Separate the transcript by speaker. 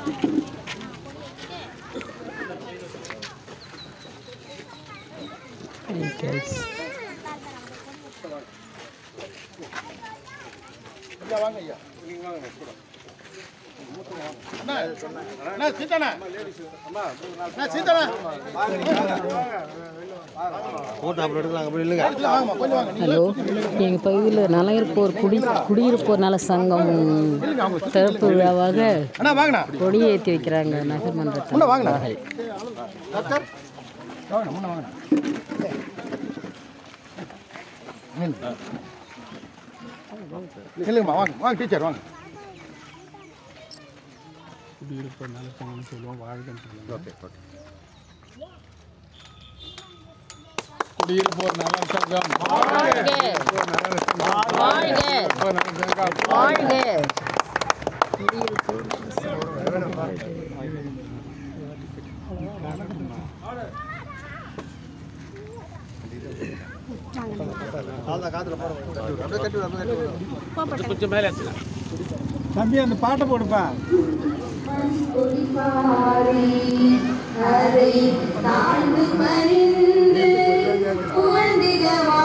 Speaker 1: vehicles. Hello எங்கள் பகுதியில் நலையிருப்போர் குடி குடியிருப்போர் நல சங்கம் திறப்பு விழாவாக
Speaker 2: அண்ணா வாங்கண்ணா
Speaker 1: கொடி ஏற்றி வைக்கிறாங்க நகர்மன்றத்தில்
Speaker 2: உள்ள வாங்கண்ணா
Speaker 1: மகள்.
Speaker 2: டாக்டர் வாங்கண்ணா முன்ன வாங்கண்ணா இல்லைங்கம்மா வாங்க வாங்க டீச்சர் வாங்க
Speaker 3: குடியிருப்போர் நல்ல சங்கம்னு சொல்லுவோம் வாழ்கன்னு சொல்லுவோம்
Speaker 2: ஓகே ஓகே
Speaker 3: குடியிருப்போர் நல்ல சங்கம்
Speaker 1: வாழ்க வாழ்க வாழ்க
Speaker 3: தம்பி அந்த பாட்டை போடுப்பா
Speaker 4: அதை தாழ்ந்து பணிந்து புகழ்ந்திட